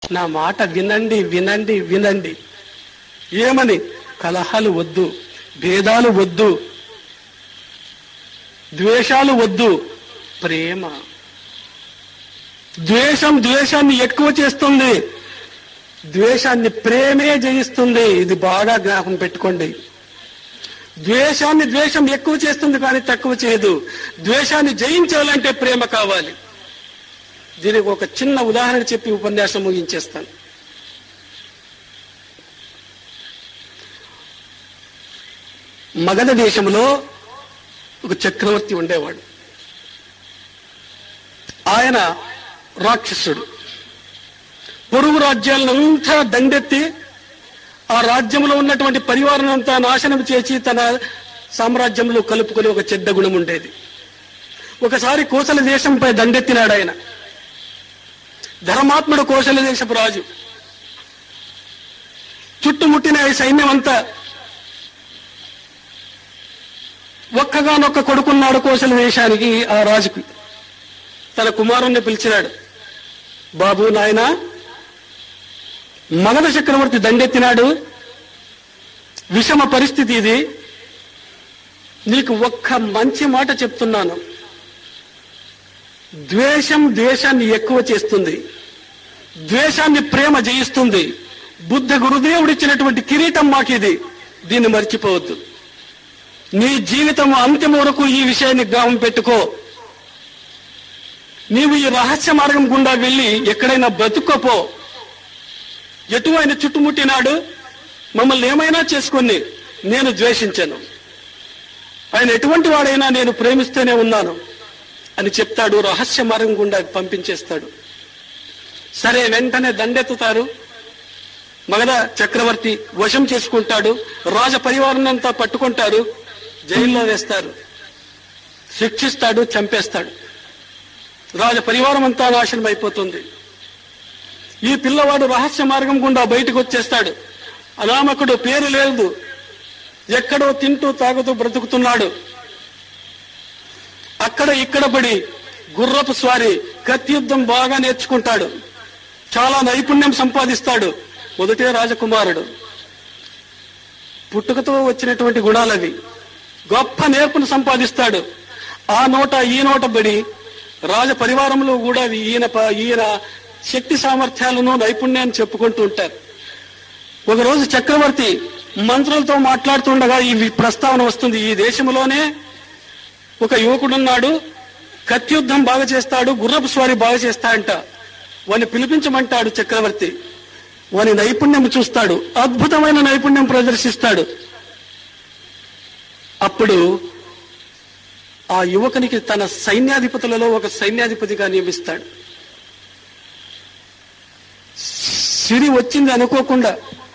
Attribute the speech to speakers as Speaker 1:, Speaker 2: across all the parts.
Speaker 1: నా మాట వినండి వినండి వినండి ఏమని కలహాలు వద్దు భేదాలు వద్దు ద్వేషాలు వద్దు ప్రేమ ద్వేషం ద్వేషాన్ని ఎక్కువ చేస్తుంది ద్వేషాన్ని ప్రేమే జయిస్తుంది ఇది బాగా జ్ఞాపకం పెట్టుకోండి ద్వేషాన్ని ద్వేషం ఎక్కువ చేస్తుంది కానీ తక్కువ చేయదు ద్వేషాన్ని జయించాలంటే ప్రేమ కావాలి దీనికి ఒక చిన్న ఉదాహరణ చెప్పి ఉపన్యాసం ముగించేస్తాను మగధ దేశంలో ఒక చక్రవర్తి ఉండేవాడు ఆయన రాక్షసుడు పొరుగు రాజ్యాలనంతా దండెత్తి ఆ రాజ్యంలో ఉన్నటువంటి పరివారం అంతా నాశనం చేసి తన సామ్రాజ్యంలో కలుపుకొని ఒక చెడ్డ గుణం ఉండేది ఒకసారి కోసల దేశంపై దండెత్తినాడు ఆయన ధర్మాత్ముడు కోసల దేశపు రాజు చుట్టుముట్టిన ఈ సైన్యం అంతా ఒక్కగానొక్క కొడుకున్నాడు కోసల దేశానికి ఆ రాజుకి తన కుమారుణ్ణి పిలిచినాడు బాబు నాయన మగధ చక్రవర్తి దండెత్తినాడు విషమ పరిస్థితి ఇది నీకు ఒక్క మంచి మాట చెప్తున్నాను ద్వేషం ద్వేషాన్ని ఎక్కువ చేస్తుంది ద్వేషాన్ని ప్రేమ జయిస్తుంది బుద్ధ గురుదేవుడిచ్చినటువంటి కిరీటం మాకిది దీన్ని మర్చిపోవద్దు నీ జీవితం అంతిమ వరకు ఈ విషయాన్ని గ్రామం పెట్టుకో నీవు ఈ రహస్య మార్గం గుండా వెళ్ళి ఎక్కడైనా బ్రతుక్కోపో ఎటు ఆయన చుట్టుముట్టినాడు మమ్మల్ని ఏమైనా చేసుకొని నేను ద్వేషించాను ఆయన ఎటువంటి వాడైనా నేను ప్రేమిస్తూనే ఉన్నాను అని చెప్తాడు రహస్య మార్గం గుండా పంపించేస్తాడు సరే వెంటనే దండెత్తుతారు మగధ చక్రవర్తి వశం చేసుకుంటాడు రాజ పరివారం అంతా పట్టుకుంటారు జైల్లో వేస్తారు శిక్షిస్తాడు చంపేస్తాడు రాజ పరివారం అంతా నాశనం అయిపోతుంది ఈ పిల్లవాడు రహస్య మార్గం గుండా బయటకు వచ్చేస్తాడు అనామకుడు పేరు లేదు ఎక్కడో తింటూ తాగుతూ బ్రతుకుతున్నాడు అక్కడ ఇక్కడ పడి గుర్రపు స్వారీ కత్తి యుద్ధం బాగా నేర్చుకుంటాడు చాలా నైపుణ్యం సంపాదిస్తాడు మొదటే రాజకుమారుడు పుట్టుకతో వచ్చినటువంటి గుణాలవి గొప్ప నేర్పును సంపాదిస్తాడు ఆ నోట ఈ నోట బడి రాజ పరివారంలో కూడా ఈయన ప- ఈయన శక్తి సామర్థ్యాలను నైపుణ్యాన్ని చెప్పుకుంటూ ఉంటారు ఒకరోజు చక్రవర్తి మంత్రులతో మాట్లాడుతుండగా ఈ వి- ప్రస్తావన వస్తుంది ఈ దేశంలోనే ఒక యువకుడున్నాడు కత్యుద్ధం బాగా చేస్తాడు గుర్రపు స్వారీ బాగా చేస్తాడంట వాని పిలిపించమంటాడు చక్రవర్తి వాని నైపుణ్యం చూస్తాడు అద్భుతమైన నైపుణ్యం ప్రదర్శిస్తాడు అప్పుడు ఆ యువకునికి తన సైన్యాధిపతులలో ఒక సైన్యాధిపతిగా నియమిస్తాడు సిరి వచ్చింది అనుకోకుండా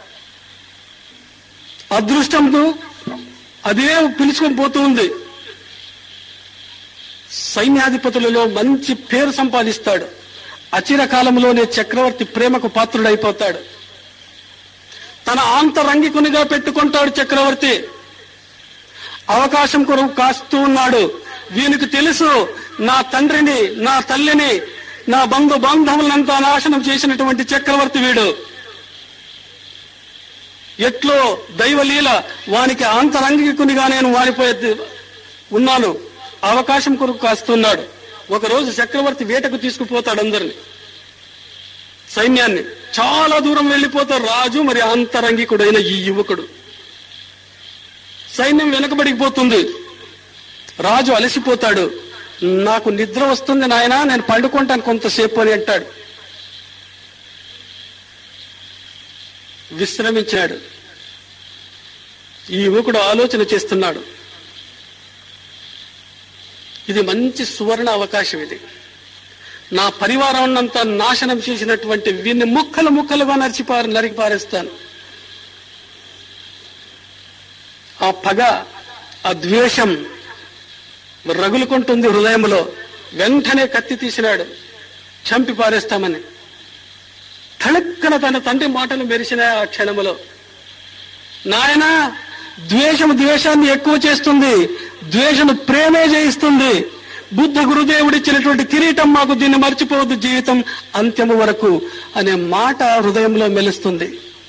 Speaker 1: అదృష్టంతో అదే పిలుచుకొని పోతూ ఉంది సైన్యాధిపతులలో మంచి పేరు సంపాదిస్తాడు అచిర కాలంలోనే చక్రవర్తి ప్రేమకు పాత్రుడైపోతాడు తన ఆంతరంగికునిగా పెట్టుకుంటాడు చక్రవర్తి అవకాశం కొరకు కాస్తూ ఉన్నాడు వీనికి తెలుసు నా తండ్రిని నా తల్లిని నా బంధు బాంధవులంతా నాశనం చేసినటువంటి చక్రవర్తి వీడు ఎట్లో దైవలీల వానికి ఆంతరంగికునిగా నేను వారిపోయి ఉన్నాను అవకాశం కొరకు కాస్తున్నాడు ఒకరోజు చక్రవర్తి వేటకు తీసుకుపోతాడు అందరిని సైన్యాన్ని చాలా దూరం వెళ్ళిపోతారు రాజు మరి అంతరంగికుడైన ఈ యువకుడు సైన్యం వెనకబడిపోతుంది రాజు అలసిపోతాడు నాకు నిద్ర వస్తుంది నాయనా నేను పండుకుంటాను కొంతసేపు అని అంటాడు విశ్రమించాడు ఈ యువకుడు ఆలోచన చేస్తున్నాడు ఇది మంచి సువర్ణ అవకాశం ఇది నా పరివారం అంతా నాశనం చేసినటువంటి వీన్ని ముక్కలు ముక్కలుగా నరిచిపారు నరికి పారేస్తాను ఆ పగ ఆ ద్వేషం రగులుకుంటుంది హృదయంలో వెంటనే కత్తి తీసినాడు చంపి పారేస్తామని తళుక్కన తన తండ్రి మాటలు మెరిసిన ఆ క్షణములో నాయన ద్వేషం ద్వేషాన్ని ఎక్కువ చేస్తుంది ద్వేషము ప్రేమే జయిస్తుంది బుద్ధ గురుదేవుడిచ్చినటువంటి కిరీటం మాకు దీన్ని మర్చిపోవద్దు జీవితం అంత్యము వరకు అనే మాట హృదయంలో మెలుస్తుంది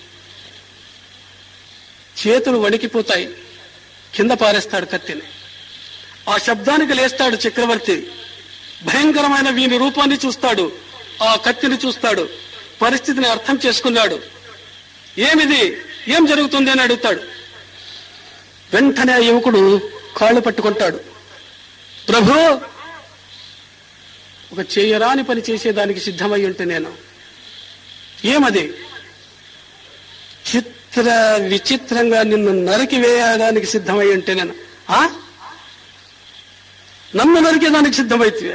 Speaker 1: చేతులు వణికిపోతాయి కింద పారేస్తాడు కత్తిని ఆ శబ్దానికి లేస్తాడు చక్రవర్తి భయంకరమైన వీని రూపాన్ని చూస్తాడు ఆ కత్తిని చూస్తాడు పరిస్థితిని అర్థం చేసుకున్నాడు ఏమిది ఏం జరుగుతుంది అని అడుగుతాడు వెంటనే ఆ యువకుడు కాళ్ళు పట్టుకుంటాడు ప్రభు ఒక చేయరాని పని చేసేదానికి సిద్ధమై ఉంటే నేను ఏమది చిత్ర విచిత్రంగా నిన్ను నరికి వేయడానికి సిద్ధమై ఉంటే నేను ఆ నన్ను నరికేదానికి సిద్ధమైతే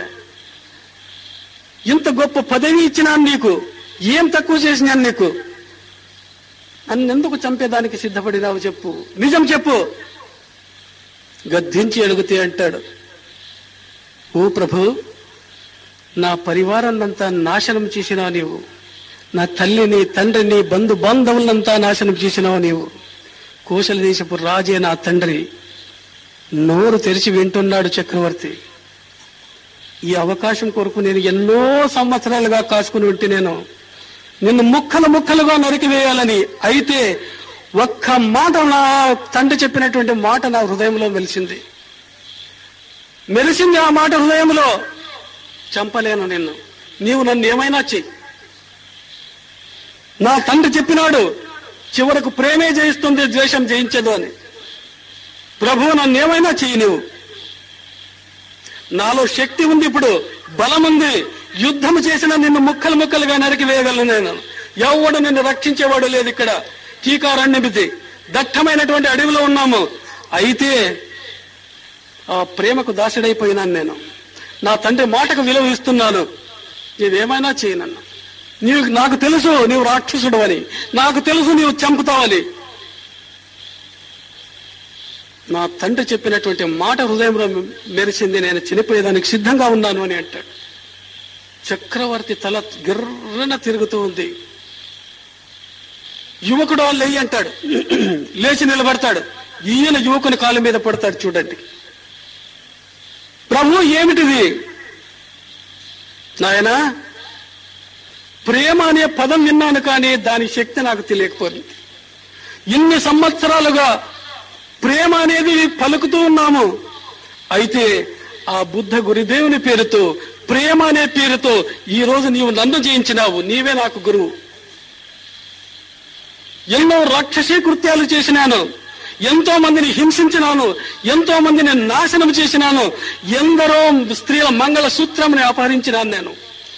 Speaker 1: ఇంత గొప్ప పదవి ఇచ్చినాను నీకు ఏం తక్కువ చేసినాను నీకు నన్నెందుకు చంపేదానికి సిద్ధపడినావు చెప్పు నిజం చెప్పు గద్దించి అడుగుతే అంటాడు ఓ ప్రభు నా పరివారాన్నంతా నాశనం చేసినావు నీవు నా తల్లిని తండ్రిని బంధు బాంధవులంతా నాశనం చేసినావు నీవు కోశల దేశపు రాజే నా తండ్రి నోరు తెరిచి వింటున్నాడు చక్రవర్తి ఈ అవకాశం కొరకు నేను ఎన్నో సంవత్సరాలుగా కాసుకుని ఉంటే నేను నిన్ను ముక్కలు ముక్కలుగా నరికి వేయాలని అయితే ఒక్క మాట నా తండ్రి చెప్పినటువంటి మాట నా హృదయంలో మెలిసింది మెలిసింది ఆ మాట హృదయంలో చంపలేను నిన్ను నీవు నన్ను ఏమైనా చెయ్యి నా తండ్రి చెప్పినాడు చివరకు ప్రేమే జయిస్తుంది ద్వేషం జయించదు అని ప్రభు నన్ను ఏమైనా చెయ్యి నువ్వు నాలో శక్తి ఉంది ఇప్పుడు బలం ఉంది యుద్ధం చేసిన నిన్ను ముక్కలు ముక్కలుగా నరికి వేయగలను నేను ఎవడు నిన్ను రక్షించేవాడు లేదు ఇక్కడ టీకారణ్యమిది దట్టమైనటువంటి అడవిలో ఉన్నాము అయితే ఆ ప్రేమకు దాసుడైపోయినాను నేను నా తండ్రి మాటకు విలువ ఇస్తున్నాను నీవేమైనా చేయనన్నా నీవు నాకు తెలుసు నీవు రాక్షసుడు అని నాకు తెలుసు నీవు చంపుతావని నా తండ్రి చెప్పినటువంటి మాట హృదయంలో మెరిసింది నేను చనిపోయేదానికి సిద్ధంగా ఉన్నాను అని అంటాడు చక్రవర్తి తల గిర్రన తిరుగుతూ ఉంది యువకుడు లేయి అంటాడు లేచి నిలబడతాడు ఈయన యువకుని కాలు మీద పడతాడు చూడండి ప్రభు ఏమిటిది నాయనా ప్రేమ అనే పదం విన్నాను కానీ దాని శక్తి నాకు తెలియకపోయింది ఇన్ని సంవత్సరాలుగా ప్రేమ అనేది పలుకుతూ ఉన్నాము అయితే ఆ బుద్ధ గురుదేవుని పేరుతో ప్రేమ అనే పేరుతో ఈ రోజు నీవు నన్ను జయించినావు నీవే నాకు గురువు ఎన్నో రాక్షసీ కృత్యాలు చేసినాను ఎంతో మందిని హింసించినాను ఎంతో మందిని నాశనం చేసినాను ఎందరో స్త్రీల మంగళ సూత్రంని అపహరించినాను నేను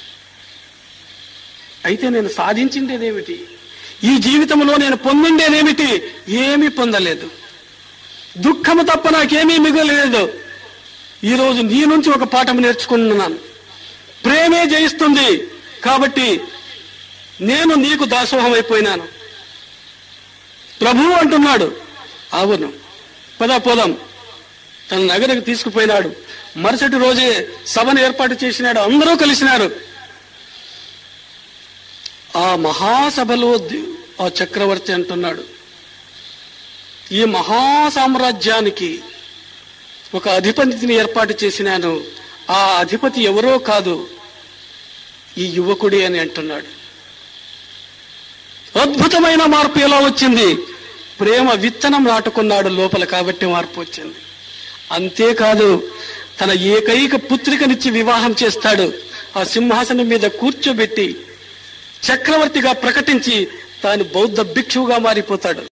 Speaker 1: అయితే నేను సాధించిందేదేమిటి ఈ జీవితంలో నేను పొందిండేదేమిటి ఏమీ పొందలేదు దుఃఖము తప్ప నాకేమీ మిగలలేదు ఈరోజు నీ నుంచి ఒక పాఠం నేర్చుకున్నాను ప్రేమే జయిస్తుంది కాబట్టి నేను నీకు దాసోహం అయిపోయినాను ప్రభువు అంటున్నాడు అవును పద పోదాం తన నగరకు తీసుకుపోయినాడు మరుసటి రోజే సభను ఏర్పాటు చేసినాడు అందరూ కలిసినారు ఆ మహాసభలో ది- ఆ చక్రవర్తి అంటున్నాడు ఈ మహా సామ్రాజ్యానికి ఒక అధిపతిని ఏర్పాటు చేసినాను ఆ అధిపతి ఎవరో కాదు ఈ యువకుడి అని అంటున్నాడు అద్భుతమైన మార్పు ఎలా వచ్చింది ప్రేమ విత్తనం నాటుకున్నాడు లోపల కాబట్టి మార్పు వచ్చింది అంతేకాదు తన ఏకైక పుత్రికనిచ్చి వివాహం చేస్తాడు ఆ సింహాసనం మీద కూర్చోబెట్టి చక్రవర్తిగా ప్రకటించి తాను బౌద్ధ భిక్షువుగా మారిపోతాడు